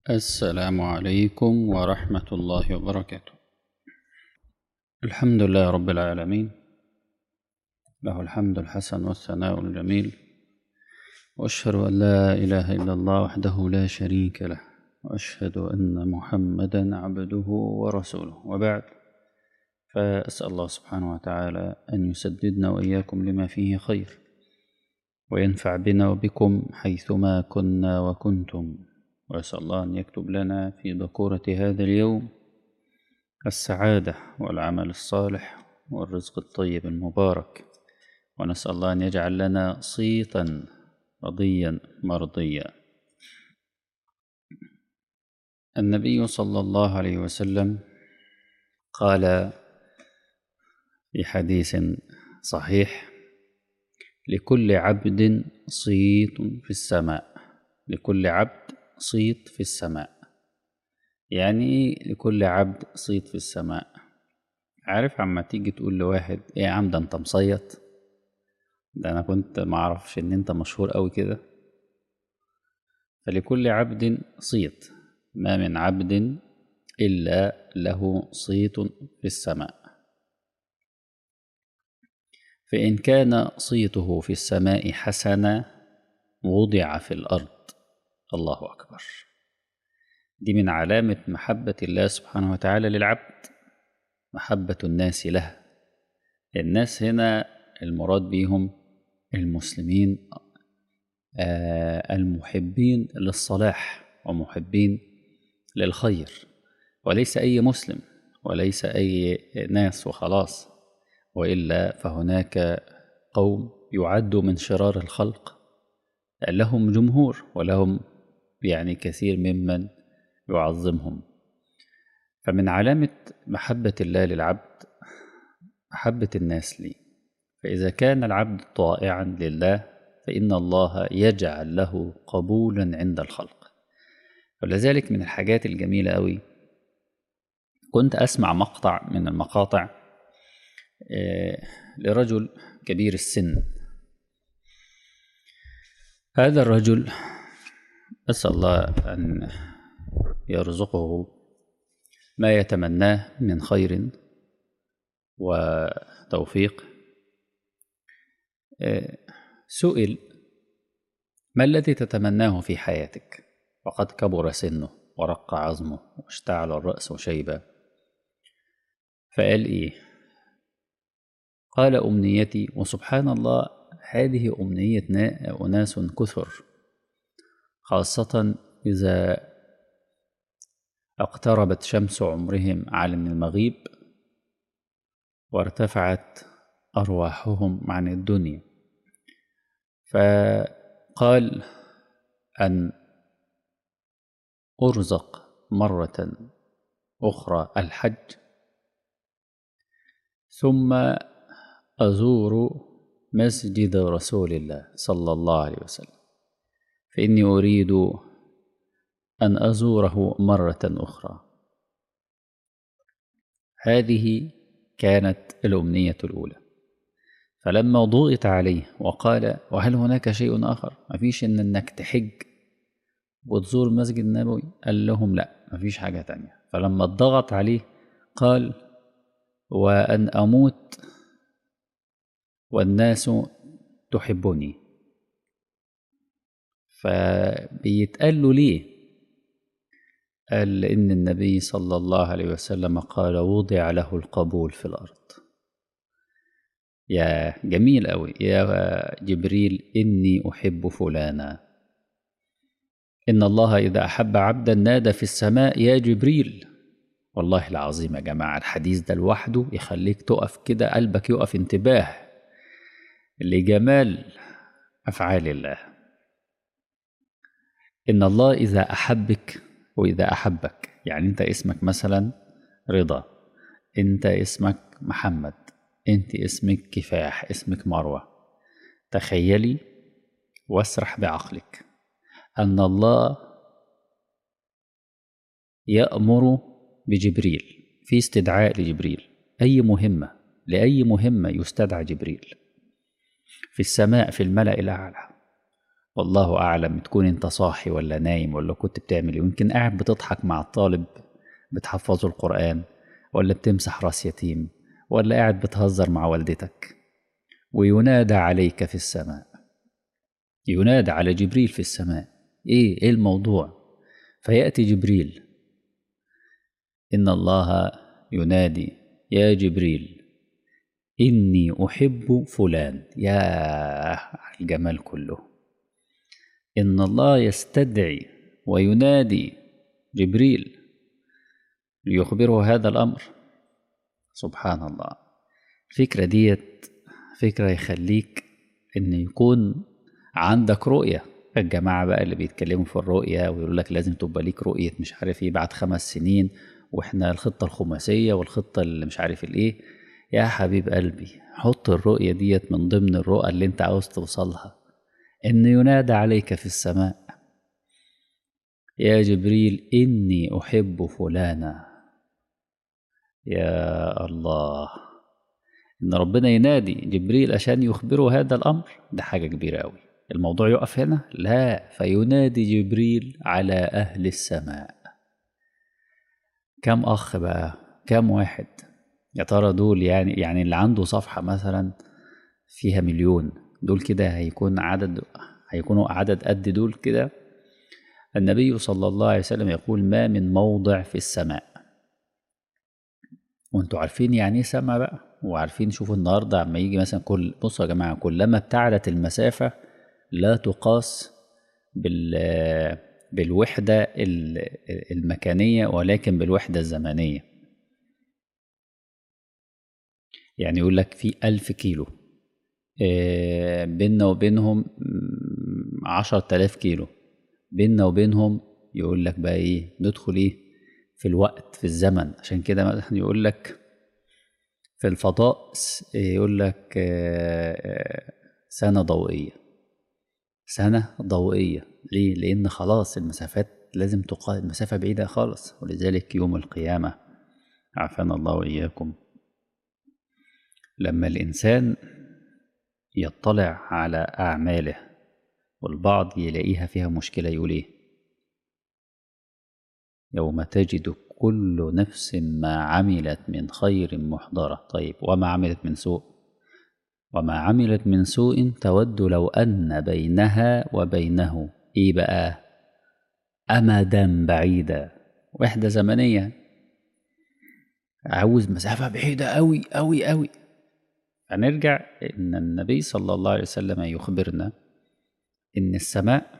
السلام عليكم ورحمة الله وبركاته الحمد لله رب العالمين له الحمد الحسن والثناء الجميل وأشهد أن لا إله إلا الله وحده لا شريك له وأشهد أن محمدا عبده ورسوله وبعد فأسأل الله سبحانه وتعالى أن يسددنا وإياكم لما فيه خير وينفع بنا وبكم حيثما كنا وكنتم وأسأل الله أن يكتب لنا في بكورة هذا اليوم السعادة والعمل الصالح والرزق الطيب المبارك ونسأل الله أن يجعل لنا صيتا رضيا مرضيا النبي صلى الله عليه وسلم قال في حديث صحيح لكل عبد صيت في السماء لكل عبد صيت في السماء يعني لكل عبد صيت في السماء عارف عما تيجي تقول لواحد ايه يا عم ده انت مصيط ده انا كنت معرفش ان انت مشهور قوي كده فلكل عبد صيت ما من عبد الا له صيت في السماء فان كان صيته في السماء حسنا وضع في الارض الله أكبر دي من علامة محبة الله سبحانه وتعالى للعبد محبة الناس له الناس هنا المراد بهم المسلمين آه المحبين للصلاح ومحبين للخير وليس أي مسلم وليس أي ناس وخلاص وإلا فهناك قوم يعد من شرار الخلق لهم جمهور ولهم يعني كثير ممن يعظمهم فمن علامة محبة الله للعبد محبة الناس لي فإذا كان العبد طائعا لله فإن الله يجعل له قبولا عند الخلق ولذلك من الحاجات الجميلة أوي كنت أسمع مقطع من المقاطع لرجل كبير السن هذا الرجل أسأل الله أن يرزقه ما يتمناه من خير وتوفيق سئل ما الذي تتمناه في حياتك وقد كبر سنه ورق عظمه واشتعل الرأس شيبا فقال إيه قال أمنيتي وسبحان الله هذه أمنية أناس كثر خاصة إذا اقتربت شمس عمرهم على المغيب وارتفعت أرواحهم عن الدنيا فقال أن أرزق مرة أخرى الحج ثم أزور مسجد رسول الله صلى الله عليه وسلم فإني أريد أن أزوره مرة أخرى هذه كانت الأمنية الأولى فلما ضغط عليه وقال وهل هناك شيء آخر ما فيش إن إنك تحج وتزور المسجد النبوي قال لهم لا ما فيش حاجة تانية فلما ضغط عليه قال وأن أموت والناس تحبني فبيتقال له ليه قال إن النبي صلى الله عليه وسلم قال وضع له القبول في الأرض يا جميل أوي يا جبريل إني أحب فلانا إن الله إذا أحب عبدا نادى في السماء يا جبريل والله العظيم يا جماعة الحديث ده لوحده يخليك تقف كده قلبك يقف انتباه لجمال أفعال الله إن الله إذا أحبك وإذا أحبك يعني أنت اسمك مثلا رضا أنت اسمك محمد أنت اسمك كفاح اسمك مروة تخيلي واسرح بعقلك أن الله يأمر بجبريل في استدعاء لجبريل أي مهمة لأي مهمة يستدعى جبريل في السماء في الملأ الأعلى والله أعلم تكون أنت صاحي ولا نايم ولا كنت بتعمل إيه يمكن قاعد بتضحك مع الطالب بتحفظه القرآن ولا بتمسح راس يتيم ولا قاعد بتهزر مع والدتك وينادى عليك في السماء ينادى على جبريل في السماء ايه ايه الموضوع فياتي جبريل ان الله ينادي يا جبريل اني احب فلان يا الجمال كله ان الله يستدعي وينادي جبريل ليخبره هذا الامر سبحان الله الفكره ديت فكره يخليك ان يكون عندك رؤيه الجماعه بقى اللي بيتكلموا في الرؤيه ويقول لك لازم تبقى ليك رؤيه مش عارف ايه بعد خمس سنين واحنا الخطه الخماسيه والخطه اللي مش عارف الايه يا حبيب قلبي حط الرؤيه ديت من ضمن الرؤى اللي انت عاوز توصلها ان ينادى عليك في السماء يا جبريل اني احب فلانا يا الله ان ربنا ينادي جبريل عشان يخبره هذا الامر ده حاجه كبيره قوي الموضوع يقف هنا لا فينادي جبريل على اهل السماء كم اخ بقى كم واحد يا ترى دول يعني يعني اللي عنده صفحه مثلا فيها مليون دول كده هيكون عدد هيكونوا عدد قد دول كده النبي صلى الله عليه وسلم يقول ما من موضع في السماء وانتوا عارفين يعني ايه سما بقى وعارفين شوفوا النهارده عما يجي مثلا كل بصوا يا جماعه كلما ابتعدت المسافه لا تقاس بال بالوحده المكانيه ولكن بالوحده الزمنيه يعني يقول لك في ألف كيلو بيننا وبينهم عشر تلاف كيلو بيننا وبينهم يقول لك بقى ايه ندخل ايه في الوقت في الزمن عشان كده مثلا يقول لك في الفضاء يقول لك سنة ضوئية سنة ضوئية ليه؟ لأن خلاص المسافات لازم تقال المسافة بعيدة خالص ولذلك يوم القيامة عافانا الله وإياكم لما الإنسان يطلع على أعماله والبعض يلاقيها فيها مشكلة يقول إيه يوم تجد كل نفس ما عملت من خير محضرة طيب وما عملت من سوء وما عملت من سوء تود لو أن بينها وبينه إيه بقى أمدا بعيدا وحدة زمنية عاوز مسافة بعيدة أوي أوي أوي هنرجع إن النبي صلى الله عليه وسلم يخبرنا إن السماء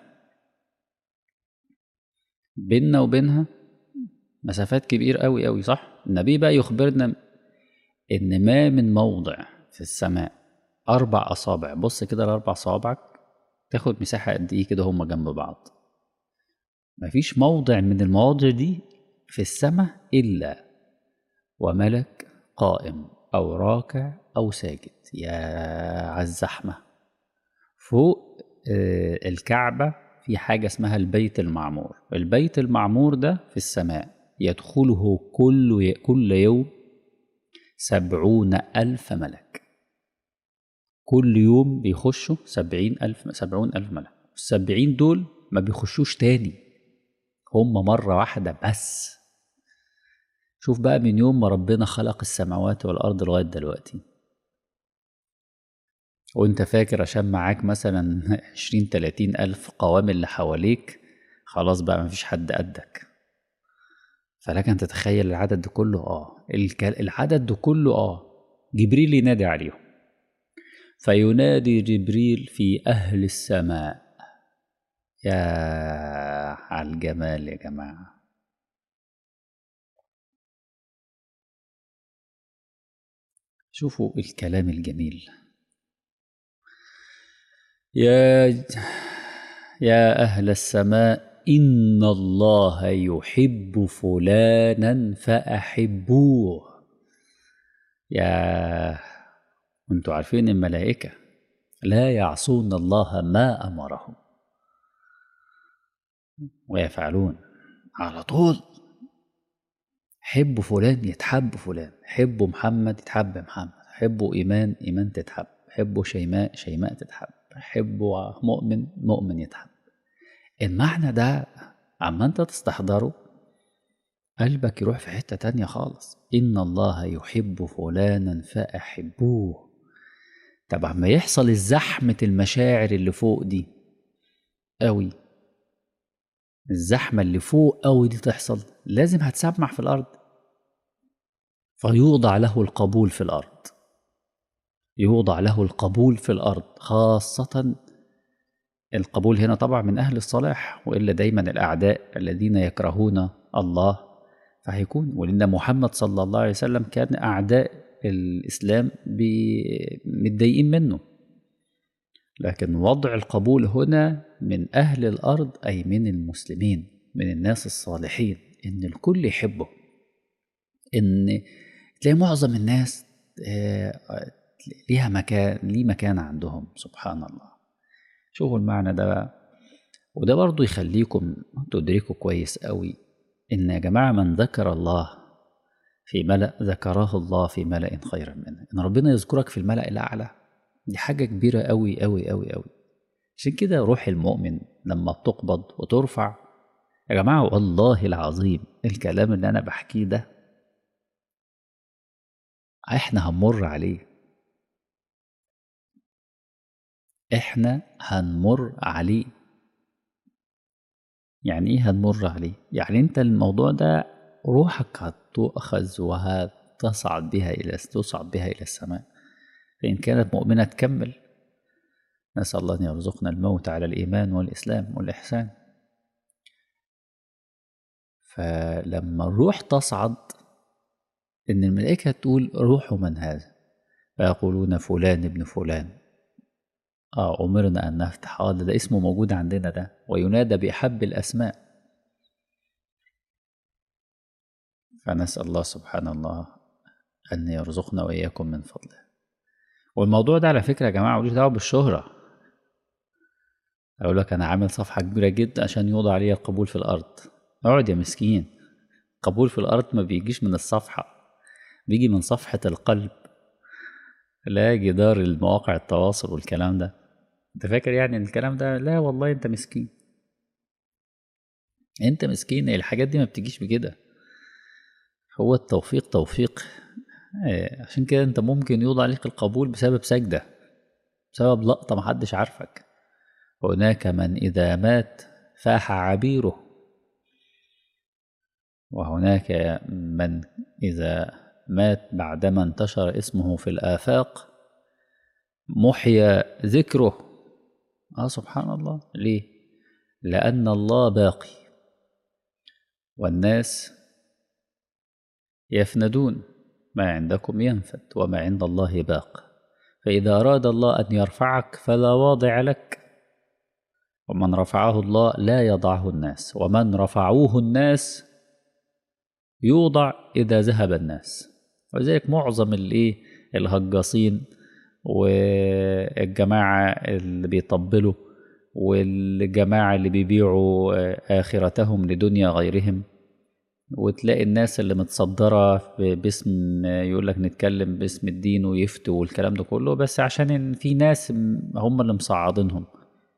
بيننا وبينها مسافات كبير قوي قوي صح النبي بقى يخبرنا ان ما من موضع في السماء اربع اصابع بص كده الاربع صوابعك تاخد مساحه قد ايه كده هما جنب بعض مفيش موضع من المواضع دي في السماء الا وملك قائم او راكع او ساجد يا عالزحمه فوق الكعبه في حاجه اسمها البيت المعمور البيت المعمور ده في السماء يدخله كل كل يوم سبعون ألف ملك كل يوم بيخشوا سبعين ألف سبعون ألف ملك السبعين دول ما بيخشوش تاني هم مرة واحدة بس شوف بقى من يوم ما ربنا خلق السماوات والأرض لغاية دلوقتي وانت فاكر عشان معاك مثلا عشرين تلاتين ألف قوام اللي حواليك خلاص بقى مفيش حد قدك فلك ان تتخيل العدد ده كله اه العدد ده كله اه جبريل ينادي عليهم فينادي جبريل في اهل السماء يا على الجمال يا جماعه شوفوا الكلام الجميل يا يا اهل السماء إن الله يحب فلانا فأحبوه يا وانتوا عارفين الملائكة لا يعصون الله ما أمرهم ويفعلون على طول حبوا فلان يتحب فلان حبوا محمد يتحب محمد حبوا إيمان إيمان تتحب حبوا شيماء شيماء تتحب حبوا مؤمن مؤمن يتحب المعنى ده عما انت تستحضره قلبك يروح في حتة تانية خالص إن الله يحب فلانا فأحبوه طب عما يحصل الزحمة المشاعر اللي فوق دي قوي الزحمة اللي فوق قوي دي تحصل لازم هتسمع في الأرض فيوضع له القبول في الأرض يوضع له القبول في الأرض خاصة القبول هنا طبعا من أهل الصلاح وإلا دايما الأعداء الذين يكرهون الله فهيكون ولأن محمد صلى الله عليه وسلم كان أعداء الإسلام متضايقين منه لكن وضع القبول هنا من أهل الأرض أي من المسلمين من الناس الصالحين إن الكل يحبه إن تلاقي معظم الناس ليها مكان ليه مكان عندهم سبحان الله شوفوا المعنى ده وده برضو يخليكم تدركوا كويس قوي إن يا جماعة من ذكر الله في ملأ ذكره الله في ملأ خيرا منه إن ربنا يذكرك في الملأ الأعلى دي حاجة كبيرة قوي قوي قوي قوي عشان كده روح المؤمن لما بتقبض وترفع يا جماعة والله العظيم الكلام اللي أنا بحكيه ده احنا هنمر عليه احنا هنمر عليه يعني ايه هنمر عليه يعني انت الموضوع ده روحك هتؤخذ وهتصعد بها الى تصعد بها الى السماء فان كانت مؤمنه تكمل نسال الله ان يرزقنا الموت على الايمان والاسلام والاحسان فلما الروح تصعد ان الملائكه تقول روح من هذا فيقولون فلان ابن فلان اه امرنا ان نفتح اه ده اسمه موجود عندنا ده وينادى باحب الاسماء فنسال الله سبحان الله ان يرزقنا واياكم من فضله والموضوع ده على فكره يا جماعه ملوش دعوه بالشهره اقول لك انا عامل صفحه كبيره جدا عشان يوضع عليها القبول في الارض اقعد يا مسكين قبول في الارض ما بيجيش من الصفحه بيجي من صفحه القلب لا جدار المواقع التواصل والكلام ده انت فاكر يعني الكلام ده لا والله انت مسكين انت مسكين الحاجات دي ما بتجيش بكده هو التوفيق توفيق عشان كده انت ممكن يوضع عليك القبول بسبب سجدة بسبب لقطة محدش عارفك هناك من إذا مات فاح عبيره وهناك من إذا مات بعدما انتشر اسمه في الآفاق محيا ذكره آه سبحان الله ليه؟ لأن الله باقي والناس يفندون ما عندكم ينفد وما عند الله باق فإذا أراد الله أن يرفعك فلا واضع لك ومن رفعه الله لا يضعه الناس ومن رفعوه الناس يوضع إذا ذهب الناس ولذلك معظم الايه الهجاصين والجماعة اللي بيطبلوا والجماعة اللي بيبيعوا آخرتهم لدنيا غيرهم وتلاقي الناس اللي متصدرة باسم يقول لك نتكلم باسم الدين ويفتوا والكلام ده كله بس عشان في ناس هم اللي مصعدينهم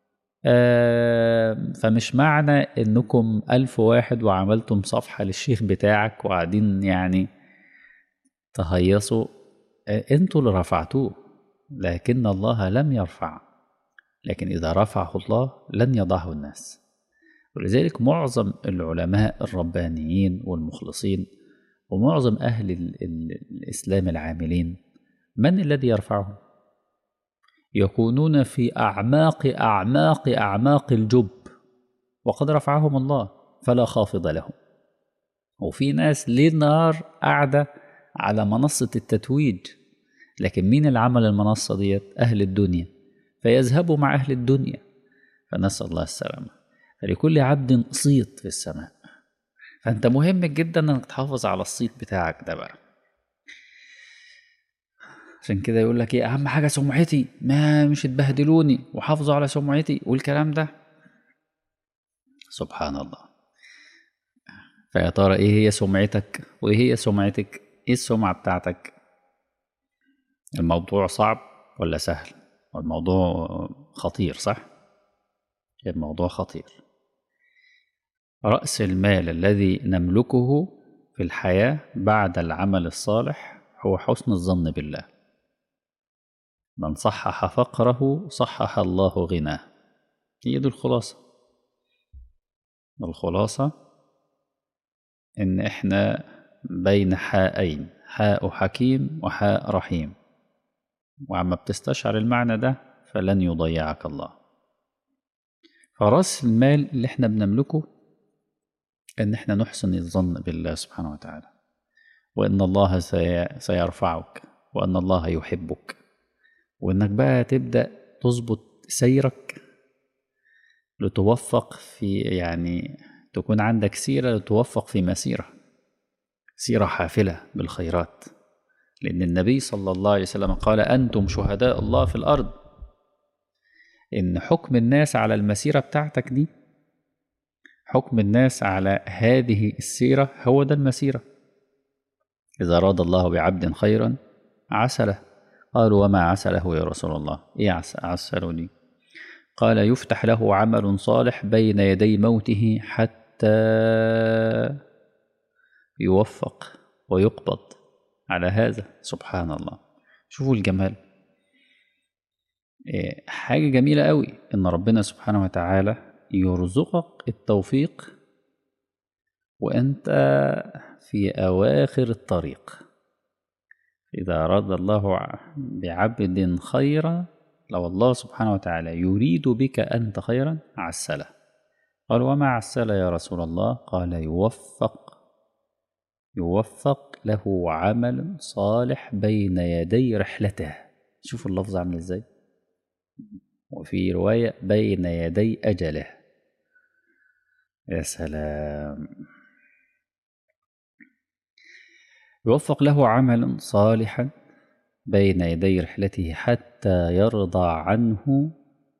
فمش معنى انكم ألف واحد وعملتم صفحة للشيخ بتاعك وقاعدين يعني تهيصوا انتوا اللي رفعتوه لكن الله لم يرفع لكن إذا رفعه الله لن يضعه الناس ولذلك معظم العلماء الربانيين والمخلصين ومعظم أهل الإسلام العاملين من الذي يرفعهم؟ يكونون في أعماق أعماق أعماق الجب وقد رفعهم الله فلا خافض لهم وفي ناس ليل نهار قاعدة على منصة التتويج لكن مين اللي عمل المنصة ديت أهل الدنيا فيذهبوا مع أهل الدنيا فنسأل الله السلامة فلكل عبد صيت في السماء فأنت مهم جدا أنك تحافظ على الصيت بتاعك ده بقى عشان كده يقول لك ايه اهم حاجه سمعتي ما مش تبهدلوني وحافظوا على سمعتي والكلام ده سبحان الله فيا ترى ايه هي سمعتك وايه هي سمعتك ايه السمعه بتاعتك الموضوع صعب ولا سهل الموضوع خطير صح الموضوع خطير رأس المال الذي نملكه في الحياة بعد العمل الصالح هو حسن الظن بالله من صحح فقره صحح الله غناه هي دي الخلاصة الخلاصة إن إحنا بين حائين حاء حكيم وحاء رحيم وعما بتستشعر المعنى ده فلن يضيعك الله فرأس المال اللي احنا بنملكه ان احنا نحسن الظن بالله سبحانه وتعالى وان الله سيرفعك وان الله يحبك وانك بقى تبدا تظبط سيرك لتوفق في يعني تكون عندك سيره لتوفق في مسيره سيره حافله بالخيرات لان النبي صلى الله عليه وسلم قال انتم شهداء الله في الارض ان حكم الناس على المسيره بتاعتك دي حكم الناس على هذه السيره هو ده المسيره اذا اراد الله بعبد خيرا عسله قالوا وما عسله يا رسول الله ايه عسله دي قال يفتح له عمل صالح بين يدي موته حتى يوفق ويقبض على هذا سبحان الله شوفوا الجمال حاجة جميلة قوي إن ربنا سبحانه وتعالى يرزقك التوفيق وأنت في أواخر الطريق إذا أراد الله بعبد خيرا لو الله سبحانه وتعالى يريد بك أنت خيرا عسله قال وما عسل يا رسول الله قال يوفق يوفق له عمل صالح بين يدي رحلته شوفوا اللفظ عامل ازاي وفي رواية بين يدي أجله يا سلام يوفق له عملا صالحا بين يدي رحلته حتى يرضى عنه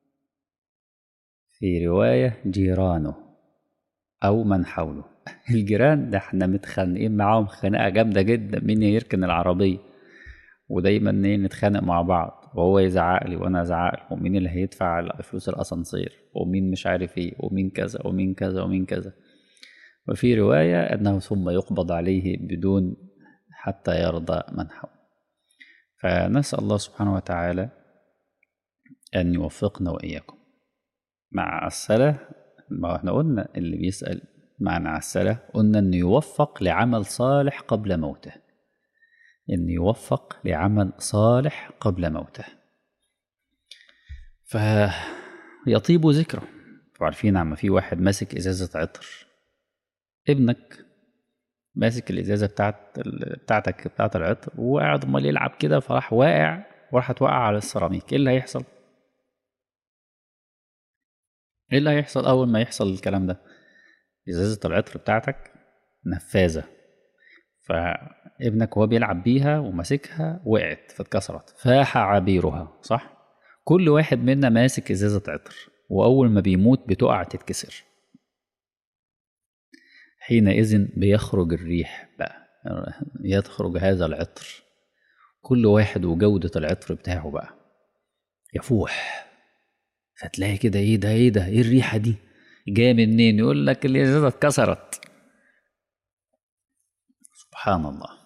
في رواية جيرانه أو من حوله الجيران ده احنا متخانقين معاهم خناقة جامدة جدا مين يركن العربية ودايما نتخانق مع بعض وهو يزعق لي وانا ازعق له ومين اللي هيدفع فلوس الاسانسير ومين مش عارف ايه ومين كذا ومين كذا ومين كذا وفي رواية أنه ثم يقبض عليه بدون حتى يرضى من حوله فنسأل الله سبحانه وتعالى أن يوفقنا وإياكم مع الصلاة ما احنا قلنا اللي بيسأل معنى الصلاة قلنا أنه يوفق لعمل صالح قبل موته أن يوفق لعمل صالح قبل موته فيطيب ذكره عارفين عم في واحد ماسك إزازة عطر ابنك ماسك الإزازة بتاعت بتاعتك بتاعت العطر وقاعد أمال يلعب كده فراح واقع وراح توقع على السيراميك إيه اللي هيحصل؟ إيه اللي هيحصل أول ما يحصل الكلام ده؟ إزازة العطر بتاعتك نفاذة فابنك وهو بيلعب بيها وماسكها وقعت فاتكسرت فاح عبيرها صح كل واحد منا ماسك ازازه عطر واول ما بيموت بتقع تتكسر حينئذ بيخرج الريح بقى يخرج هذا العطر كل واحد وجودة العطر بتاعه بقى يفوح فتلاقي كده ايه ده ايه ده ايه الريحة دي جاية منين يقول لك الازازة اتكسرت سبحان الله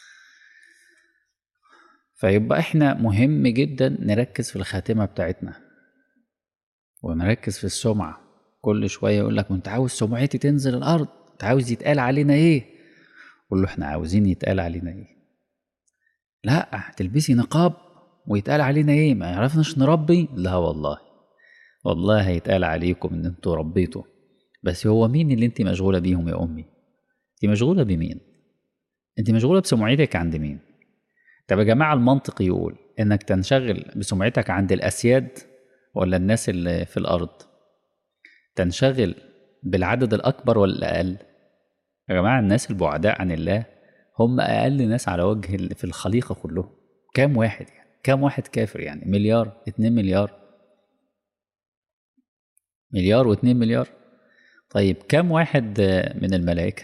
فيبقى احنا مهم جدا نركز في الخاتمة بتاعتنا ونركز في السمعة كل شوية يقول لك وانت عاوز سمعتي تنزل الأرض انت عاوز يتقال علينا ايه قول له احنا عاوزين يتقال علينا ايه لا تلبسي نقاب ويتقال علينا ايه ما يعرفناش نربي لا والله والله هيتقال عليكم ان انتوا ربيتوا بس هو مين اللي انت مشغولة بيهم يا أمي انت مشغولة بمين انت مشغولة بسمعتك عند مين طب يا جماعة المنطق يقول انك تنشغل بسمعتك عند الأسياد ولا الناس اللي في الأرض تنشغل بالعدد الأكبر ولا الأقل يا جماعة الناس البعداء عن الله هم أقل ناس على وجه في الخليقة كلهم كام واحد يعني كام واحد كافر يعني مليار اتنين مليار مليار واتنين مليار طيب كام واحد من الملائكة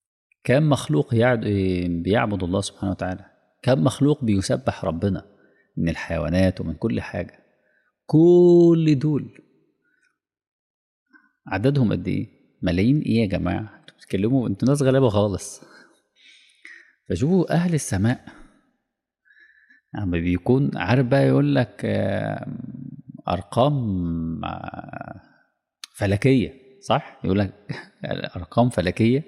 كم مخلوق بيعبد الله سبحانه وتعالى كم مخلوق بيسبح ربنا من الحيوانات ومن كل حاجة كل دول عددهم قد ايه ملايين ايه يا جماعة انتوا بتتكلموا انتوا ناس غلابة خالص فشوفوا اهل السماء اما بيكون عارف بقى يقول لك آه، ارقام آه، فلكيه صح يقول لك ارقام فلكيه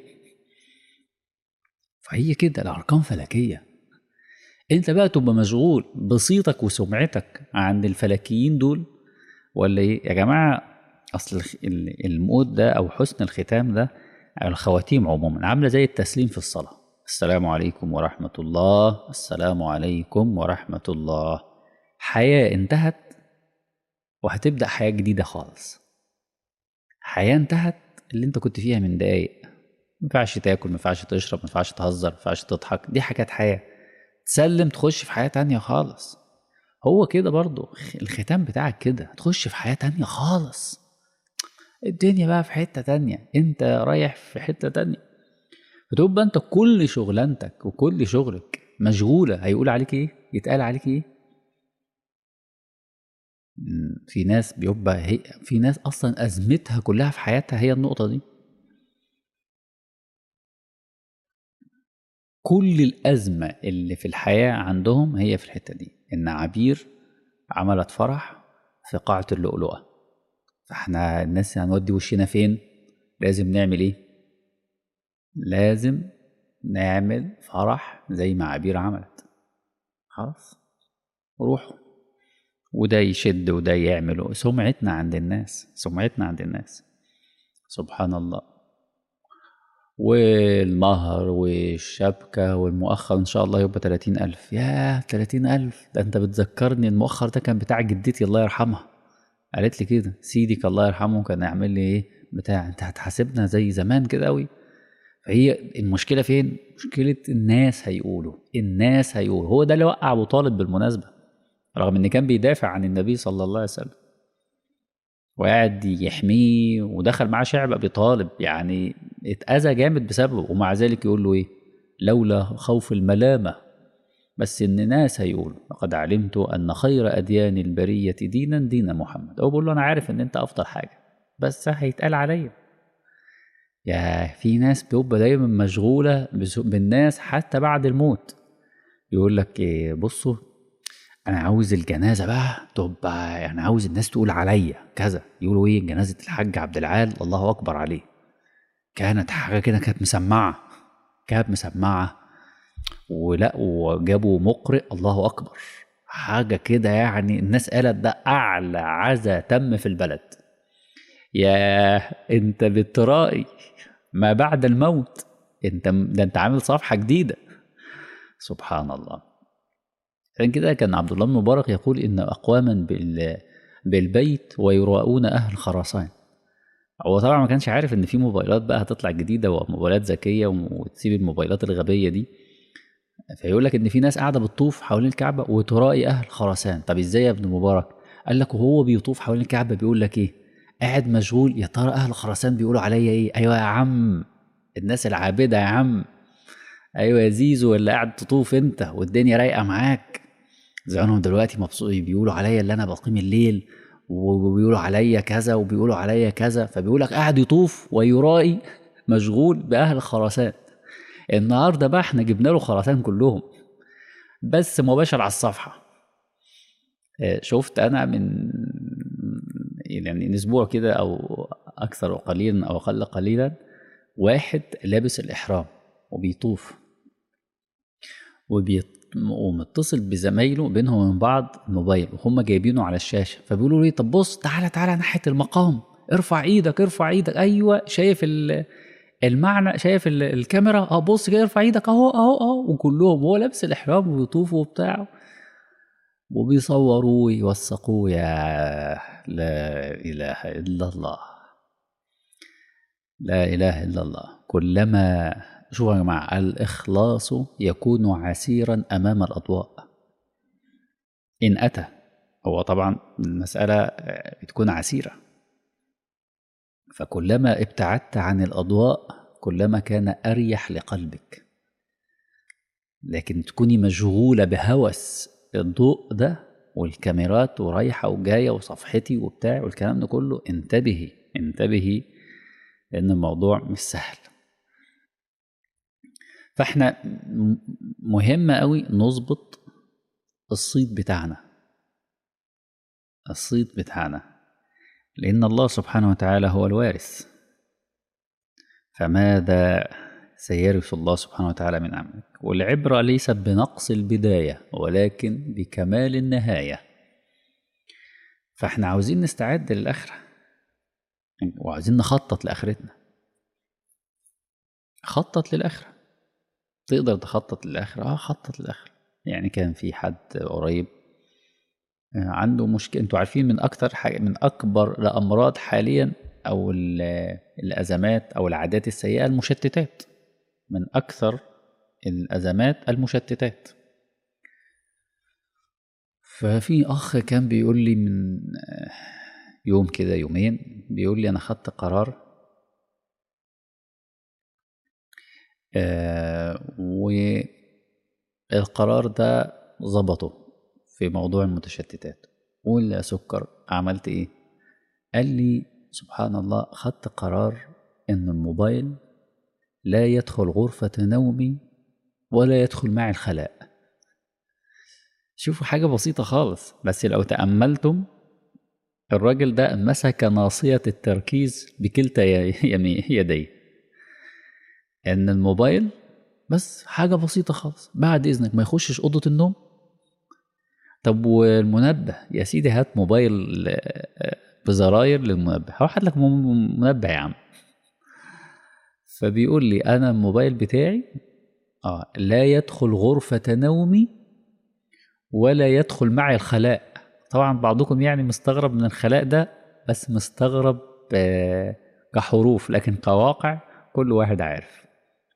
فهي كده الارقام فلكيه انت بقى تبقى مشغول بصيتك وسمعتك عند الفلكيين دول ولا ايه يا جماعه اصل الخ- ال- الموت ده او حسن الختام ده أو الخواتيم عموما عامله زي التسليم في الصلاه السلام عليكم ورحمه الله السلام عليكم ورحمه الله حياه انتهت وهتبدا حياه جديده خالص حياه انتهت اللي انت كنت فيها من دقايق ما ينفعش تاكل ما ينفعش تشرب ما ينفعش تهزر ما ينفعش تضحك دي حاجات حياه تسلم تخش في حياه تانية خالص هو كده برضو خ- الختام بتاعك كده هتخش في حياه تانية خالص الدنيا بقى في حته تانية انت رايح في حته تانية فتبقى انت كل شغلانتك وكل شغلك مشغوله هيقول عليك ايه يتقال عليك ايه مم، في ناس بيبقى هي في ناس اصلا ازمتها كلها في حياتها هي النقطه دي كل الازمه اللي في الحياه عندهم هي في الحته دي ان عبير عملت فرح في قاعه اللؤلؤه فاحنا الناس هنودي وشنا فين لازم نعمل ايه لازم نعمل فرح زي ما عبير عملت خلاص روحوا وده يشد وده يعمل سمعتنا عند الناس سمعتنا عند الناس سبحان الله والمهر والشبكة والمؤخر إن شاء الله يبقى 30 ألف يا 30 ألف ده أنت بتذكرني المؤخر ده كان بتاع جدتي الله يرحمها قالت لي كده سيدك الله يرحمه كان يعمل لي إيه بتاع أنت هتحاسبنا زي زمان كده أوي فهي المشكلة فين؟ مشكلة الناس هيقولوا الناس هيقولوا هو ده اللي وقع أبو طالب بالمناسبة رغم إن كان بيدافع عن النبي صلى الله عليه وسلم وقاعد يحميه ودخل معاه شعب ابي طالب يعني اتاذى جامد بسببه ومع ذلك يقول له ايه لولا خوف الملامه بس ان ناس هيقولوا لقد علمت ان خير اديان البريه دينا دين محمد هو بيقول له انا عارف ان انت افضل حاجه بس هيتقال عليا يا في ناس بيبقى دايما مشغوله بس- بالناس حتى بعد الموت يقول لك إيه بصوا انا عاوز الجنازه بقى تبقى يعني عاوز الناس تقول عليا كذا يقولوا ايه جنازه الحاج عبد العال الله اكبر عليه كانت حاجه كده كانت مسمعه كانت مسمعه ولا وجابوا مقرئ الله اكبر حاجه كده يعني الناس قالت ده اعلى عزا تم في البلد يا انت بترائي ما بعد الموت انت ده انت عامل صفحه جديده سبحان الله عشان كده كان عبد الله بن مبارك يقول ان اقواما بال بالبيت ويراؤون اهل خراسان هو طبعا ما كانش عارف ان في موبايلات بقى هتطلع جديده وموبايلات ذكيه وتسيب الموبايلات الغبيه دي فيقول لك ان في ناس قاعده بتطوف حوالين الكعبه وترائي اهل خراسان طب ازاي يا ابن مبارك قال لك وهو بيطوف حوالين الكعبه بيقول لك ايه قاعد مشغول يا ترى اهل خراسان بيقولوا عليا ايه ايوه يا عم الناس العابده يا عم ايوه يا زيزو اللي قاعد تطوف انت والدنيا رايقه معاك زمانهم دلوقتي مبسوطين بيقولوا عليا اللي انا بقيم الليل وبيقولوا عليا كذا وبيقولوا عليا كذا فبيقول لك قاعد يطوف ويرائي مشغول باهل خراسان النهارده بقى احنا جبنا له خراسان كلهم بس مباشر على الصفحه آه، شفت انا من يعني من اسبوع كده او اكثر قليلا او اقل قليلا واحد لابس الاحرام وبيطوف وبيط... ومتصل بزمايله بينهم وبين بعض موبايل وهم جايبينه على الشاشه فبيقولوا له ايه طب بص تعالى تعالى ناحيه المقام ارفع ايدك ارفع ايدك ايوه شايف ال... المعنى شايف ال- الكاميرا اه بص كده ارفع ايدك اهو اهو اهو وكلهم وهو لابس الاحرام وبيطوفوا وبتاع وبيصوروه ويوثقوه يا لا اله الا الله لا اله الا الله كلما شوفوا يا جماعه الاخلاص يكون عسيرا امام الاضواء ان اتى هو طبعا المساله آه، بتكون عسيره فكلما ابتعدت عن الاضواء كلما كان اريح لقلبك لكن تكوني مشغوله بهوس الضوء ده والكاميرات ورايحة وجاية وصفحتي وبتاع والكلام ده كله انتبهي انتبهي لأن الموضوع مش سهل فاحنا مهم قوي نظبط الصيت بتاعنا الصيت بتاعنا لأن الله سبحانه وتعالى هو الوارث فماذا سيرث الله سبحانه وتعالى من عملك والعبرة ليست بنقص البداية ولكن بكمال النهاية فاحنا عاوزين نستعد للآخرة وعاوزين نخطط لآخرتنا خطط للآخرة تقدر تخطط للآخرة اه خطط للآخرة يعني كان في حد قريب عنده مشكلة انتوا عارفين من أكتر حاجة من أكبر الأمراض حاليا أو الأزمات أو العادات السيئة المشتتات من أكثر الأزمات المشتتات ففي أخ كان بيقول لي من يوم كده يومين بيقول لي أنا خدت قرار آه والقرار ده ظبطه في موضوع المتشتتات قول يا سكر عملت ايه قال لي سبحان الله خدت قرار ان الموبايل لا يدخل غرفة نومي ولا يدخل معي الخلاء شوفوا حاجة بسيطة خالص بس لو تأملتم الراجل ده مسك ناصية التركيز بكلتا يديه ان الموبايل بس حاجة بسيطة خالص بعد إذنك ما يخشش أوضة النوم طب والمنبه يا سيدي هات موبايل بزراير للمنبه هروح لك منبه يا عم فبيقول لي انا الموبايل بتاعي اه لا يدخل غرفة نومي ولا يدخل معي الخلاء طبعا بعضكم يعني مستغرب من الخلاء ده بس مستغرب آه كحروف لكن كواقع كل واحد عارف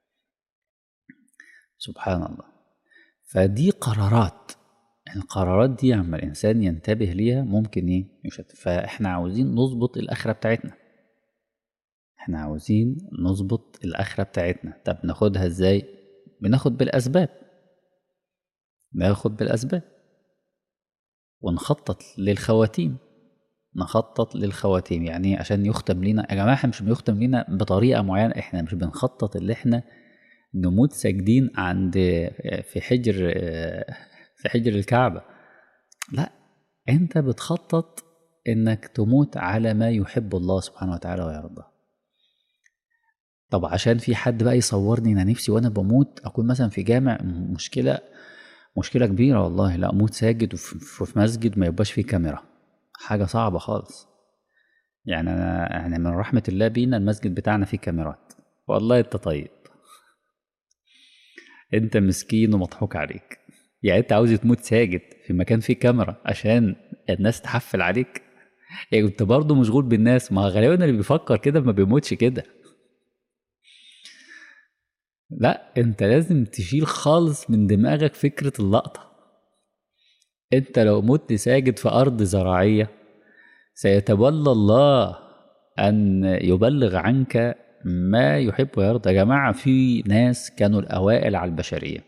سبحان الله فدي قرارات القرارات دي لما الانسان ينتبه ليها ممكن ايه يشتت فاحنا عاوزين نظبط الاخره بتاعتنا احنا عاوزين نظبط الاخره بتاعتنا طب ناخدها ازاي بناخد بالاسباب ناخد بالاسباب ونخطط للخواتيم نخطط للخواتيم يعني عشان يختم لينا يا جماعه احنا مش بيختم لينا بطريقه معينه احنا مش بنخطط اللي احنا نموت ساجدين عند في حجر في حجر الكعبة لا انت بتخطط انك تموت على ما يحب الله سبحانه وتعالى ويرضى طب عشان في حد بقى يصورني انا نفسي وانا بموت اكون مثلا في جامع مشكلة مشكلة كبيرة والله لا اموت ساجد وفي مسجد ما يبقاش فيه كاميرا حاجة صعبة خالص يعني انا يعني من رحمة الله بينا المسجد بتاعنا فيه كاميرات والله انت طيب انت مسكين ومضحوك عليك يعني انت عاوز تموت ساجد في مكان فيه كاميرا عشان الناس تحفل عليك يعني انت برضه مشغول بالناس ما غالبا اللي بيفكر كده ما بيموتش كده لا انت لازم تشيل خالص من دماغك فكرة اللقطة انت لو مت ساجد في ارض زراعية سيتولى الله ان يبلغ عنك ما يحب ويرضى يا جماعة في ناس كانوا الاوائل على البشرية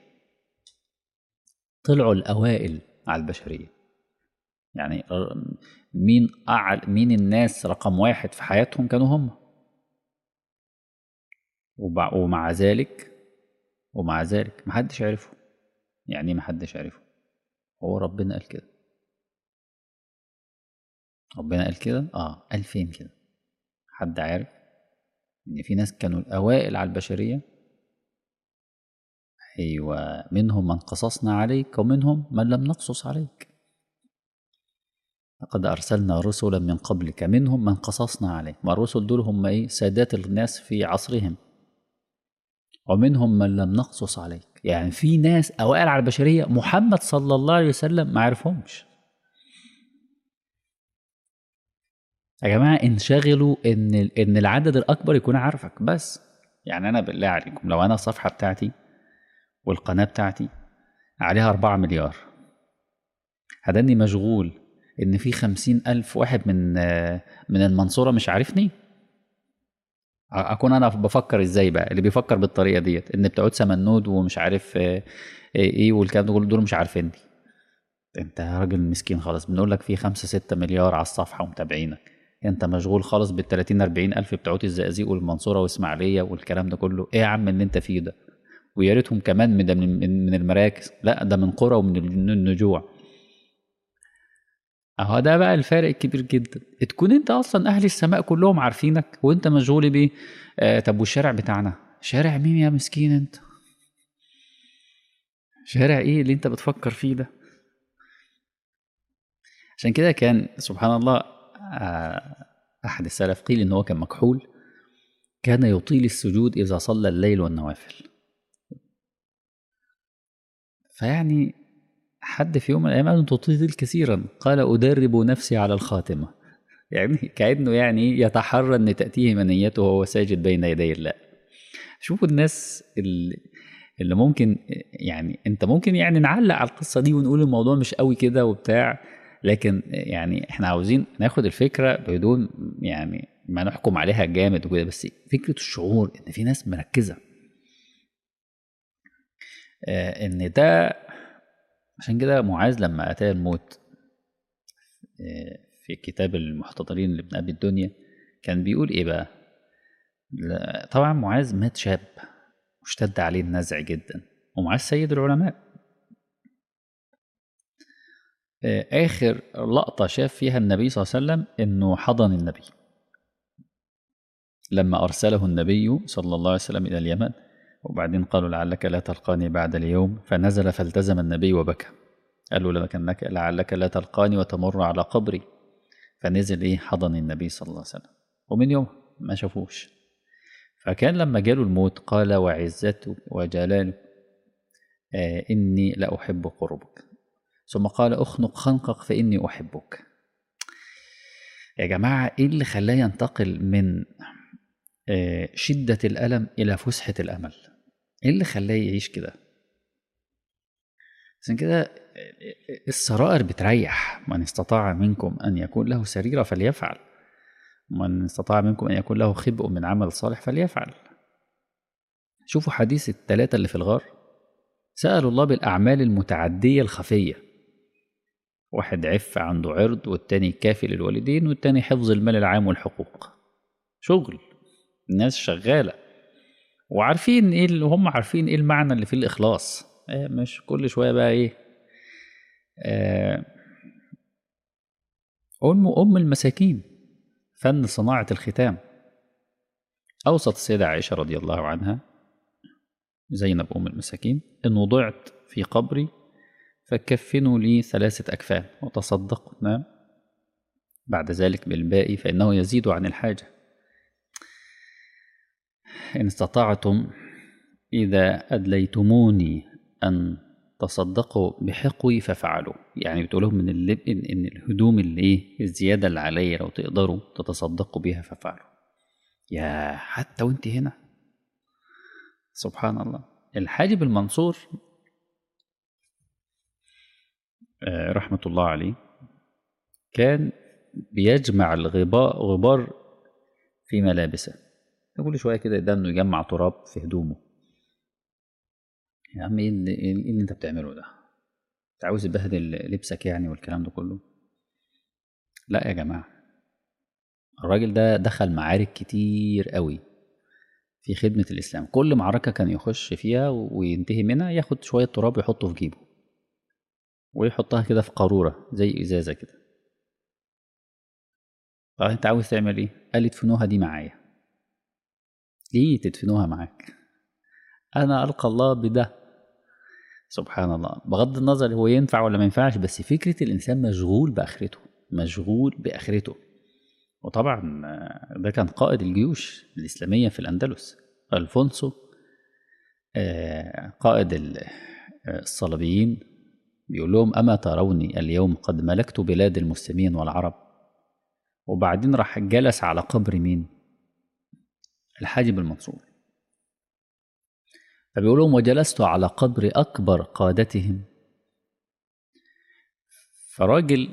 طلعوا الأوائل على البشرية يعني مين أعل مين الناس رقم واحد في حياتهم كانوا هم ومع ذلك ومع ذلك محدش عرفه يعني محدش عرفه هو ربنا قال كده ربنا قال كده اه قال فين كده حد عارف ان في ناس كانوا الاوائل على البشريه أيوة منهم من قصصنا عليك ومنهم من لم نقصص عليك لقد أرسلنا رسلا من قبلك منهم من قصصنا عليك والرسل دول هم إيه سادات الناس في عصرهم ومنهم من لم نقصص عليك يعني في ناس أوائل على البشرية محمد صلى الله عليه وسلم ما عرفهمش يا جماعة انشغلوا إن إن العدد الأكبر يكون عارفك بس يعني أنا بالله عليكم لو أنا الصفحة بتاعتي والقناة بتاعتي عليها أربعة مليار هداني مشغول إن في خمسين ألف واحد من من المنصورة مش عارفني أكون أنا بفكر إزاي بقى اللي بيفكر بالطريقة ديت إن بتوع سمنود ومش عارف إيه والكلام ده دول مش عارفيني انت راجل مسكين خالص بنقول لك في خمسة ستة مليار على الصفحة ومتابعينك انت مشغول خالص بال 30 40 الف بتوعت الزقازيق والمنصورة واسماعيلية والكلام ده كله ايه يا عم اللي انت فيه ده ويا ريتهم كمان من, من, من المراكز لا ده من قرى ومن النجوع اهو ده بقى الفارق الكبير جدا تكون انت اصلا اهل السماء كلهم عارفينك وانت مشغول بيه آه طب والشارع بتاعنا شارع مين يا مسكين انت شارع ايه اللي انت بتفكر فيه ده عشان كده كان سبحان الله احد السلف قيل ان هو كان مكحول كان يطيل السجود اذا صلى الليل والنوافل فيعني حد في يوم من الايام قال تطيل كثيرا قال ادرب نفسي على الخاتمه يعني كانه يعني يتحرى ان تاتيه منيته وهو ساجد بين يدي الله شوفوا الناس اللي اللي ممكن يعني انت ممكن يعني نعلق على القصه دي ونقول الموضوع مش قوي كده وبتاع لكن يعني احنا عاوزين ناخد الفكره بدون يعني ما نحكم عليها جامد وكده بس فكره الشعور ان في ناس مركزه آه ان ده عشان كده معاذ لما اتاه الموت آه في كتاب المحتضرين لابن ابي الدنيا كان بيقول ايه بقى طبعا معاذ مات شاب واشتد عليه النزع جدا ومعاه سيد العلماء آخر لقطة شاف فيها النبي صلى الله عليه وسلم إنه حضن النبي لما أرسله النبي صلى الله عليه وسلم إلى اليمن وبعدين قالوا لعلك لا تلقاني بعد اليوم فنزل فالتزم النبي وبكى قال له لكنك لعلك لا تلقاني وتمر على قبري فنزل إيه حضن النبي صلى الله عليه وسلم ومن يوم ما شافوش فكان لما جاله الموت قال وعزته وجلاله آه إني لأحب قربك ثم قال أخنق خنقك فإني أحبك يا جماعة إيه اللي خلاه ينتقل من آه شدة الألم إلى فسحة الأمل إيه اللي خلاه يعيش كده عشان كده السرائر بتريح من استطاع منكم أن يكون له سريرة فليفعل من استطاع منكم أن يكون له خبء من عمل صالح فليفعل شوفوا حديث الثلاثة اللي في الغار سألوا الله بالأعمال المتعدية الخفية واحد عف عنده عرض والتاني كافي للوالدين والتاني حفظ المال العام والحقوق شغل الناس شغالة وعارفين ايه اللي هم عارفين ايه المعنى اللي في الإخلاص إيه مش كل شوية بقى ايه آه أم أم المساكين فن صناعة الختام أوصت السيدة عائشة رضي الله عنها زينب أم المساكين إن وضعت في قبري فكفنوا لي ثلاثة أكفان وتصدقنا بعد ذلك بالباقي فإنه يزيد عن الحاجة إن استطعتم إذا أدليتموني أن تصدقوا بحقوي ففعلوا يعني بتقولهم من اللب إن, إن الهدوم اللي إيه الزيادة اللي عليا لو تقدروا تتصدقوا بها ففعلوا يا حتى وانت هنا سبحان الله الحاجب المنصور رحمة الله عليه كان بيجمع الغبار غبار في ملابسه كل شوية كده ده انه يجمع تراب في هدومه يا عم ايه اللي, إيه اللي انت بتعمله ده انت عاوز تبهدل لبسك يعني والكلام ده كله لا يا جماعة الراجل ده دخل معارك كتير قوي في خدمة الإسلام كل معركة كان يخش فيها وينتهي منها ياخد شوية تراب يحطه في جيبه ويحطها كده في قارورة زي إزازة كده طب أنت عاوز تعمل إيه؟ قال لي ادفنوها دي معايا ليه تدفنوها معاك؟ أنا ألقى الله بده سبحان الله بغض النظر هو ينفع ولا ما ينفعش بس فكرة الإنسان مشغول بآخرته مشغول بآخرته وطبعا ده كان قائد الجيوش الإسلامية في الأندلس ألفونسو قائد الصليبيين بيقول لهم أما تروني اليوم قد ملكت بلاد المسلمين والعرب وبعدين راح جلس على قبر مين الحاجب المنصور فبيقول لهم وجلست على قبر أكبر قادتهم فراجل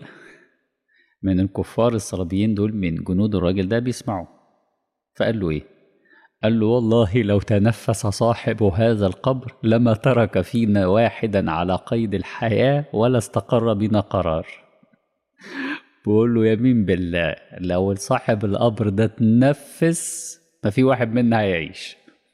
من الكفار الصليبيين دول من جنود الراجل ده بيسمعوا فقال له ايه قال له والله لو تنفس صاحب هذا القبر لما ترك فينا واحدا على قيد الحياة ولا استقر بنا قرار بقول له يمين بالله لو صاحب القبر ده تنفس ما في واحد منا هيعيش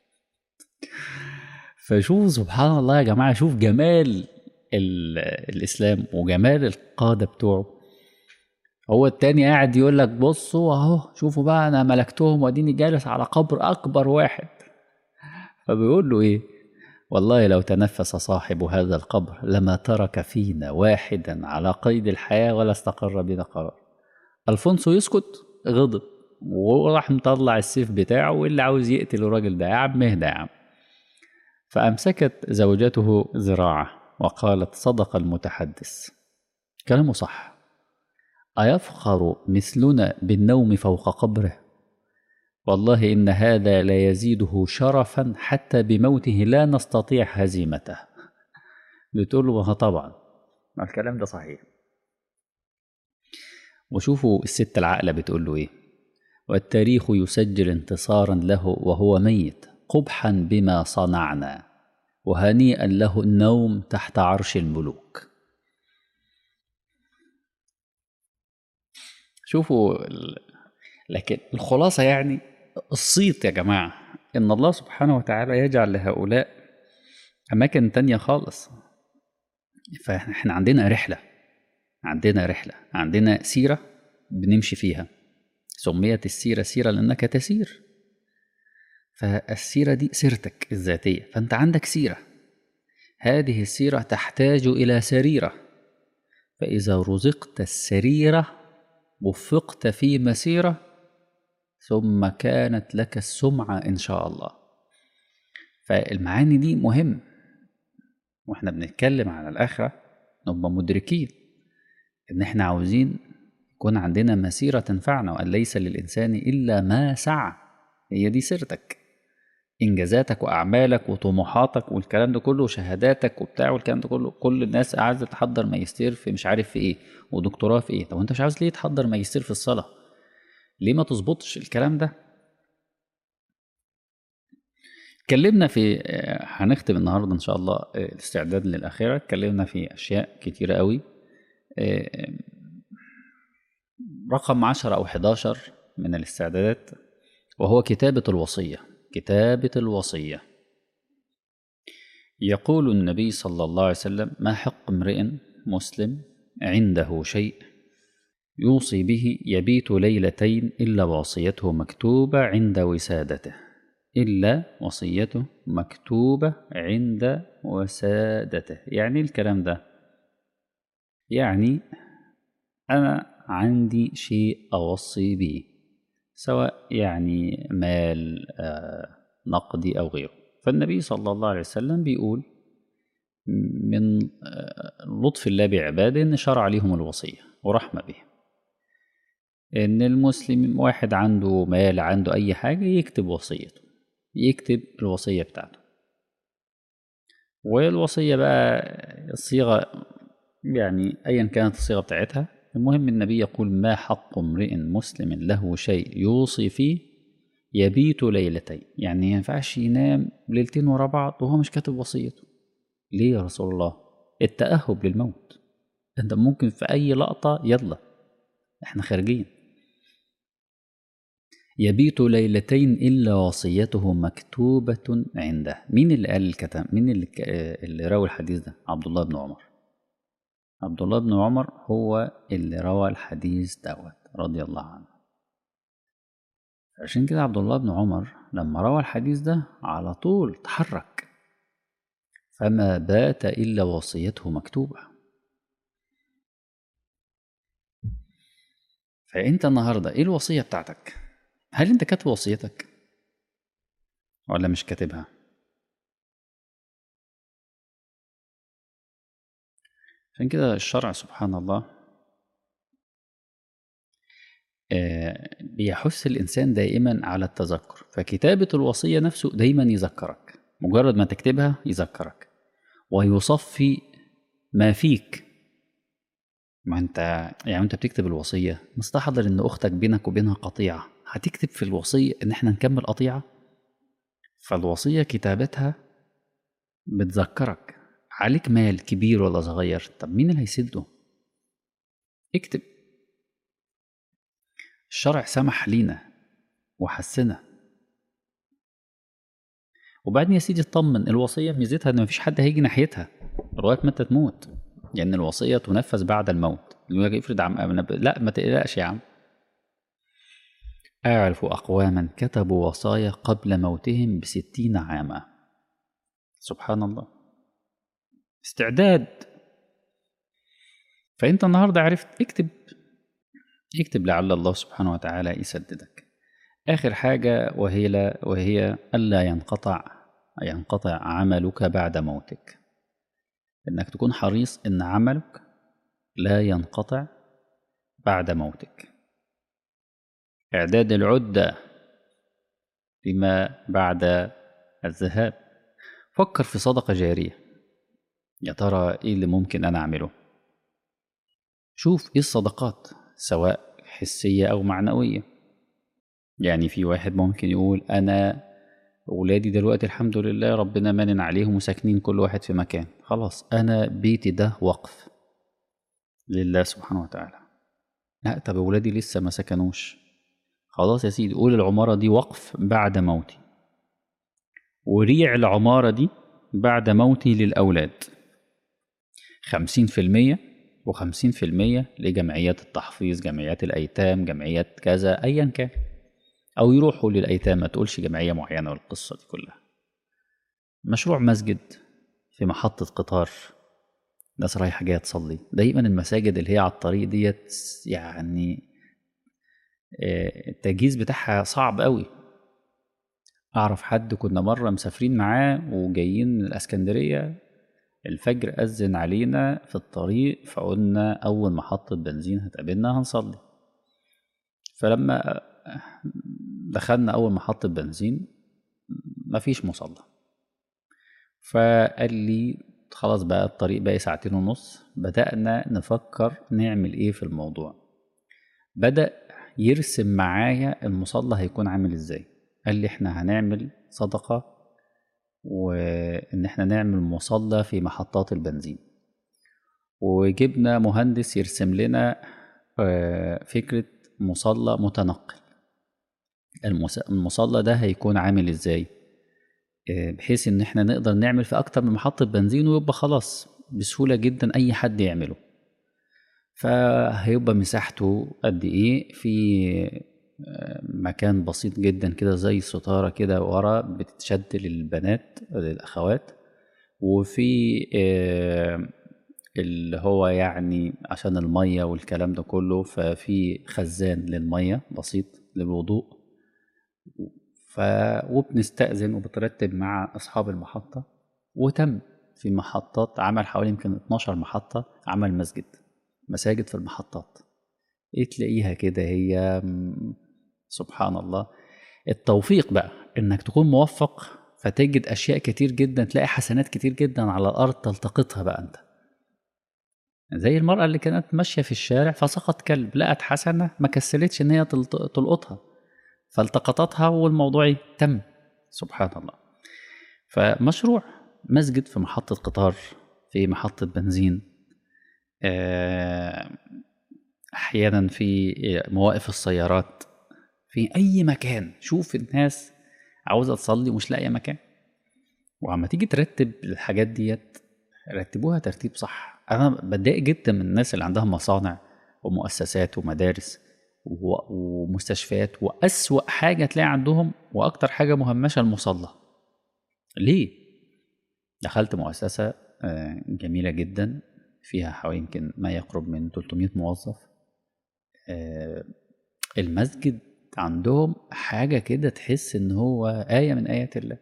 فشوف سبحان الله يا جماعة شوف جمال الإسلام وجمال القادة بتوعه هو التاني قاعد يقول لك بصوا اهو شوفوا بقى انا ملكتهم واديني جالس على قبر اكبر واحد فبيقول له ايه والله لو تنفس صاحب هذا القبر لما ترك فينا واحدا على قيد الحياة ولا استقر بنا قرار الفونسو يسكت غضب وراح مطلع السيف بتاعه واللي عاوز يقتل الراجل ده يا عم اهدى يا عم فأمسكت زوجته ذراعه وقالت صدق المتحدث كلامه صح أيفخر مثلنا بالنوم فوق قبره والله إن هذا لا يزيده شرفا حتى بموته لا نستطيع هزيمته بتقول له طبعا ما الكلام ده صحيح وشوفوا الست العاقلة بتقول له إيه والتاريخ يسجل انتصارا له وهو ميت قبحا بما صنعنا وهنيئا له النوم تحت عرش الملوك شوفوا لكن الخلاصة يعني الصيت يا جماعة إن الله سبحانه وتعالى يجعل لهؤلاء أماكن تانية خالص فإحنا عندنا رحلة عندنا رحلة عندنا سيرة بنمشي فيها سميت السيرة سيرة لأنك تسير فالسيرة دي سيرتك الذاتية فأنت عندك سيرة هذه السيرة تحتاج إلى سريرة فإذا رزقت السريرة وفقت في مسيرة ثم كانت لك السمعة إن شاء الله فالمعاني دي مهم واحنا بنتكلم عن الآخرة نبقى مدركين إن احنا عاوزين يكون عندنا مسيرة تنفعنا وأن ليس للإنسان إلا ما سعى هي دي سيرتك إنجازاتك وأعمالك وطموحاتك والكلام ده كله وشهاداتك وبتاع والكلام ده كله كل الناس عايزة تحضر ماجستير في مش عارف في إيه ودكتوراه في إيه طب أنت مش عاوز ليه تحضر ماجستير في الصلاة ليه ما تظبطش الكلام ده اتكلمنا في هنختم النهارده ان شاء الله الاستعداد للاخره اتكلمنا في اشياء كتيره قوي رقم 10 او 11 من الاستعدادات وهو كتابه الوصيه كتابه الوصيه يقول النبي صلى الله عليه وسلم ما حق امرئ مسلم عنده شيء يوصي به يبيت ليلتين إلا وصيته مكتوبة عند وسادته إلا وصيته مكتوبة عند وسادته يعني الكلام ده يعني أنا عندي شيء أوصي به سواء يعني مال نقدي أو غيره فالنبي صلى الله عليه وسلم بيقول من لطف الله بعباده إن شرع لهم الوصية ورحمة بهم ان المسلم واحد عنده مال عنده اي حاجه يكتب وصيته يكتب الوصيه بتاعته والوصيه بقى الصيغه يعني ايا كانت الصيغه بتاعتها المهم النبي يقول ما حق امرئ مسلم له شيء يوصي فيه يبيت ليلتين يعني ما ينفعش ينام ليلتين ورا بعض وهو مش كاتب وصيته ليه يا رسول الله التأهب للموت انت ممكن في اي لقطه يلا احنا خارجين يبيت ليلتين إلا وصيته مكتوبة عنده مين اللي قال الكلام مين اللي, اللي روى الحديث ده عبد الله بن عمر عبد الله بن عمر هو اللي روى الحديث دوت رضي الله عنه عشان كده عبد الله بن عمر لما روى الحديث ده على طول تحرك فما بات إلا وصيته مكتوبة فأنت النهاردة إيه الوصية بتاعتك؟ هل انت كاتب وصيتك ولا مش كاتبها عشان كده الشرع سبحان الله بيحث الإنسان دائما على التذكر فكتابة الوصية نفسه دايما يذكرك مجرد ما تكتبها يذكرك ويصفي ما فيك ما انت يعني انت بتكتب الوصية مستحضر ان اختك بينك وبينها قطيعة هتكتب في الوصية ان احنا نكمل قطيعة فالوصية كتابتها بتذكرك عليك مال كبير ولا صغير طب مين اللي هيسده اكتب الشرع سمح لينا وحسنا وبعدين يا سيدي اطمن الوصية ميزتها ان مفيش حد هيجي ناحيتها لغاية ما انت تموت لأن الوصية تنفذ بعد الموت يقول لك افرض عم لا ما تقلقش يا عم أعرف أقواما كتبوا وصايا قبل موتهم بستين عاما سبحان الله استعداد فأنت النهاردة عرفت اكتب اكتب لعل الله سبحانه وتعالى يسددك آخر حاجة وهي لا وهي ألا ينقطع ينقطع عملك بعد موتك إنك تكون حريص إن عملك لا ينقطع بعد موتك إعداد العدة فيما بعد الذهاب فكر في صدقة جارية يا ترى إيه اللي ممكن أنا أعمله شوف إيه الصدقات سواء حسية أو معنوية يعني في واحد ممكن يقول أنا ولادي دلوقتي الحمد لله ربنا منن عليهم وساكنين كل واحد في مكان خلاص أنا بيتي ده وقف لله سبحانه وتعالى لا طب ولادي لسه ما سكنوش خلاص يا سيدي قول العمارة دي وقف بعد موتي وريع العمارة دي بعد موتي للأولاد خمسين في المية وخمسين في المية لجمعيات التحفيظ جمعيات الأيتام جمعيات كذا أيا كان أو يروحوا للأيتام ما تقولش جمعية معينة والقصة دي كلها مشروع مسجد في محطة قطار ناس رايحة جاية تصلي دايما المساجد اللي هي على الطريق ديت يعني التجهيز بتاعها صعب قوي أعرف حد كنا مرة مسافرين معاه وجايين من الإسكندرية الفجر أذن علينا في الطريق فقلنا أول محطة بنزين هتقابلنا هنصلي فلما دخلنا أول محطة بنزين مفيش مصلى فقال لي خلاص بقى الطريق باقي ساعتين ونص بدأنا نفكر نعمل إيه في الموضوع بدأ يرسم معايا المصلى هيكون عامل إزاي قال لي إحنا هنعمل صدقة وإن إحنا نعمل مصلى في محطات البنزين وجبنا مهندس يرسم لنا فكرة مصلى متنقل المصلى ده هيكون عامل ازاي بحيث ان احنا نقدر نعمل في اكتر من محطة بنزين ويبقى خلاص بسهولة جدا اي حد يعمله فهيبقى مساحته قد ايه في مكان بسيط جدا كده زي ستارة كده ورا بتتشد للبنات للأخوات وفي اللي هو يعني عشان المية والكلام ده كله ففي خزان للمية بسيط للوضوء ف... وبنستأذن وبترتب مع أصحاب المحطة وتم في محطات عمل حوالي يمكن 12 محطة عمل مسجد مساجد في المحطات إيه تلاقيها كده هي سبحان الله التوفيق بقى إنك تكون موفق فتجد أشياء كتير جدا تلاقي حسنات كتير جدا على الأرض تلتقطها بقى أنت زي المرأة اللي كانت ماشية في الشارع فسقط كلب لقت حسنة ما كسلتش إن هي تلقطها فالتقطتها والموضوع تم سبحان الله فمشروع مسجد في محطة قطار في محطة بنزين أحيانا في مواقف السيارات في أي مكان شوف الناس عاوزة تصلي ومش لاقية مكان وعما تيجي ترتب الحاجات ديت رتبوها ترتيب صح انا بتضايق جدا من الناس اللي عندها مصانع ومؤسسات ومدارس ومستشفيات واسوا حاجه تلاقي عندهم واكتر حاجه مهمشه المصلى ليه دخلت مؤسسه جميله جدا فيها حوالي يمكن ما يقرب من 300 موظف المسجد عندهم حاجه كده تحس ان هو ايه من ايات الله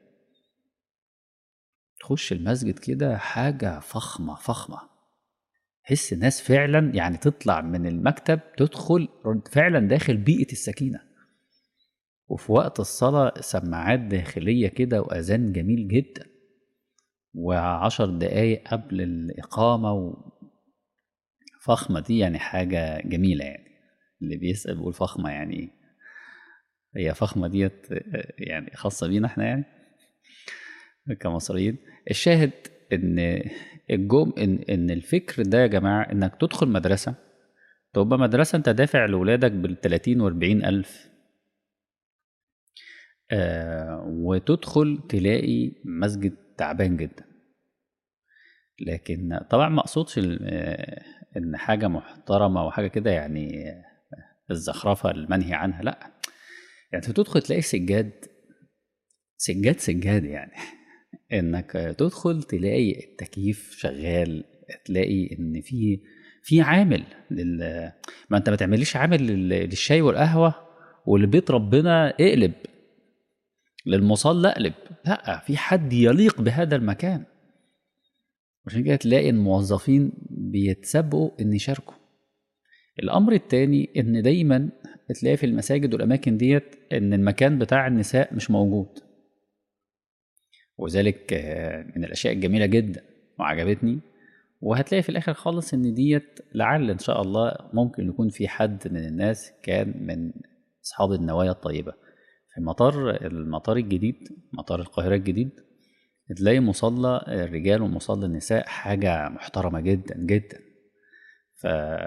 تخش المسجد كده حاجة فخمة فخمة تحس الناس فعلا يعني تطلع من المكتب تدخل فعلا داخل بيئة السكينة وفي وقت الصلاة سماعات داخلية كده وأذان جميل جدا وعشر دقايق قبل الإقامة و... فخمة دي يعني حاجة جميلة يعني اللي بيسأل بيقول فخمة يعني هي فخمة ديت يعني خاصة بينا احنا يعني كمصريين الشاهد ان الجم ان ان الفكر ده يا جماعه انك تدخل مدرسه تبقى مدرسه انت دافع لاولادك بال 30 و 40 الف آه وتدخل تلاقي مسجد تعبان جدا لكن طبعا ما اقصدش آه ان حاجه محترمه وحاجه كده يعني الزخرفه المنهي عنها لا يعني تدخل تلاقي سجاد سجاد سجاد يعني انك تدخل تلاقي التكييف شغال تلاقي ان في في عامل لل ما انت ما تعمليش عامل للشاي والقهوه ولبيت ربنا اقلب للمصلى اقلب لا في حد يليق بهذا المكان عشان كده تلاقي الموظفين بيتسابقوا ان يشاركوا الامر التاني ان دايما تلاقي في المساجد والاماكن ديت ان المكان بتاع النساء مش موجود وذلك من الاشياء الجميله جدا وعجبتني وهتلاقي في الاخر خالص ان ديت لعل ان شاء الله ممكن يكون في حد من الناس كان من اصحاب النوايا الطيبه في مطار المطار الجديد مطار القاهره الجديد تلاقي مصلى الرجال ومصلى النساء حاجه محترمه جدا جدا ف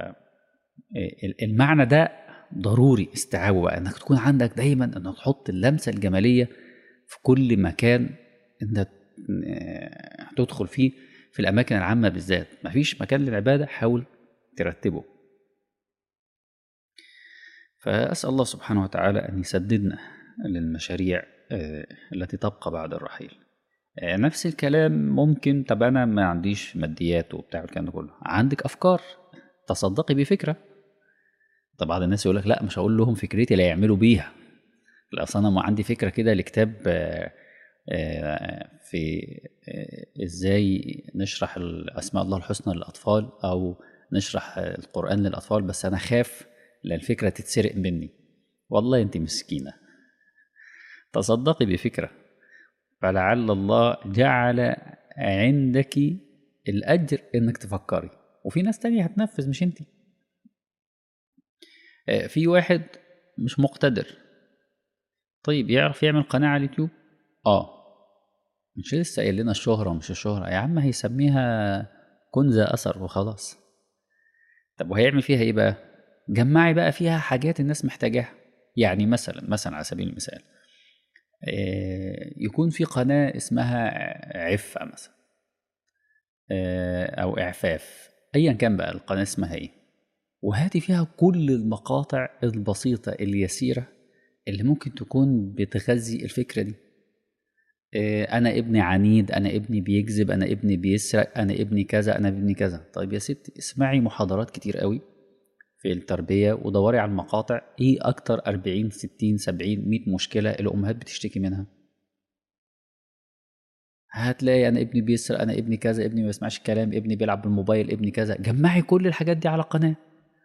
المعنى ده ضروري استيعابه بقى انك تكون عندك دايما انك تحط اللمسه الجماليه في كل مكان انت هتدخل فيه في الاماكن العامه بالذات مفيش مكان للعباده حاول ترتبه فاسال الله سبحانه وتعالى ان يسددنا للمشاريع التي تبقى بعد الرحيل نفس الكلام ممكن طب انا ما عنديش ماديات وبتاع الكلام ده كله عندك افكار تصدقي بفكره طب بعض الناس يقول لك لا مش هقول لهم فكرتي اللي يعملوا بيها لا اصل انا ما عندي فكره كده لكتاب في ازاي نشرح اسماء الله الحسنى للاطفال او نشرح القران للاطفال بس انا خاف لا الفكره تتسرق مني والله انت مسكينه تصدقي بفكره فلعل الله جعل عندك الاجر انك تفكري وفي ناس تانية هتنفذ مش انت في واحد مش مقتدر طيب يعرف يعمل قناة على اليوتيوب اه مش لسه قايل لنا الشهرة ومش الشهرة يا عم هيسميها كنز أثر وخلاص طب وهيعمل فيها ايه بقى جمعي بقى فيها حاجات الناس محتاجاها يعني مثلا مثلا على سبيل المثال يكون في قناة اسمها عفة مثلا أو إعفاف أيا كان بقى القناة اسمها إيه وهاتي فيها كل المقاطع البسيطة اليسيرة اللي ممكن تكون بتغذي الفكرة دي أنا ابني عنيد أنا ابني بيكذب أنا ابني بيسرق أنا ابني كذا أنا ابني كذا طيب يا ستي اسمعي محاضرات كتير قوي في التربية ودوري على المقاطع ايه اكتر 40 60 70 100 مشكلة الامهات بتشتكي منها هتلاقي انا ابني بيسرق انا ابني كذا ابني ما بيسمعش الكلام ابني بيلعب بالموبايل ابني كذا جمعي كل الحاجات دي على قناة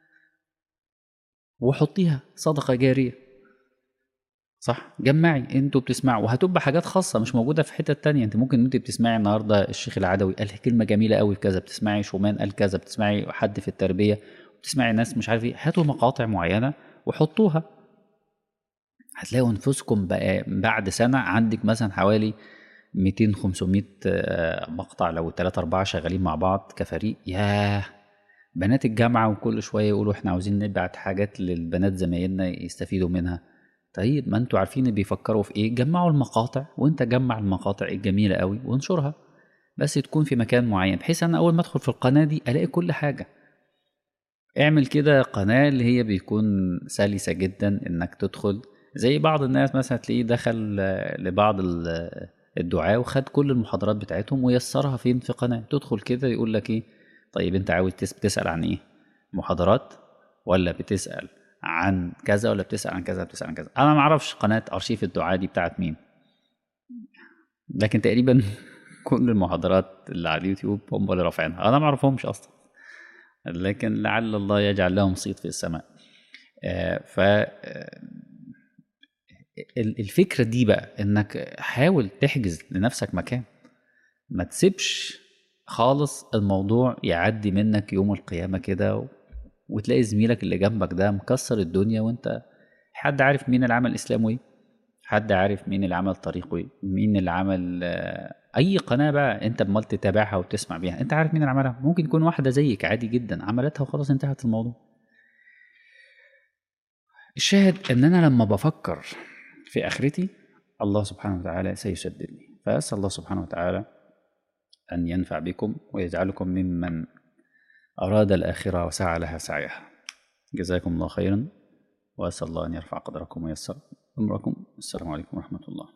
وحطيها صدقة جارية صح جمعي انتوا بتسمعوا وهتبقى حاجات خاصة مش موجودة في حتة تانية انت ممكن انت بتسمعي النهاردة الشيخ العدوي قال كلمة جميلة قوي في كذا بتسمعي شومان قال كذا بتسمعي حد في التربية بتسمعي ناس مش عارف ايه هاتوا مقاطع معينه وحطوها هتلاقوا انفسكم بقى بعد سنه عندك مثلا حوالي 200 500 مقطع لو ثلاثة أربعة شغالين مع بعض كفريق ياه بنات الجامعة وكل شوية يقولوا احنا عاوزين نبعت حاجات للبنات زمايلنا يستفيدوا منها طيب ما انتوا عارفين بيفكروا في ايه جمعوا المقاطع وانت جمع المقاطع الجميلة قوي وانشرها بس تكون في مكان معين بحيث انا اول ما ادخل في القناة دي الاقي كل حاجة اعمل كده قناة اللي هي بيكون سلسة جدا انك تدخل زي بعض الناس مثلا تلاقيه دخل لبعض الدعاة وخد كل المحاضرات بتاعتهم ويسرها فين في قناة تدخل كده يقول لك ايه طيب انت عاوز بتسأل عن ايه محاضرات ولا بتسأل عن كذا ولا بتسأل عن كذا بتسأل عن كذا انا ما اعرفش قناة ارشيف الدعاة دي بتاعت مين لكن تقريبا كل المحاضرات اللي على اليوتيوب هم اللي رافعينها انا ما اعرفهمش اصلا لكن لعل الله يجعل لهم صيت في السماء ف الفكره دي بقى انك حاول تحجز لنفسك مكان ما تسيبش خالص الموضوع يعدي منك يوم القيامه كده وتلاقي زميلك اللي جنبك ده مكسر الدنيا وانت حد عارف مين العمل الاسلامي ايه حد عارف مين اللي عمل طريقي مين اللي عمل آه، اي قناه بقى انت امال تتابعها وتسمع بيها انت عارف مين اللي عملها ممكن يكون واحده زيك عادي جدا عملتها وخلاص انتهت الموضوع الشاهد ان انا لما بفكر في اخرتي الله سبحانه وتعالى سيسددني فاسال الله سبحانه وتعالى ان ينفع بكم ويجعلكم ممن اراد الاخره وسعى لها سعيها جزاكم الله خيرا واسال الله ان يرفع قدركم ويسر امركم السلام عليكم ورحمه الله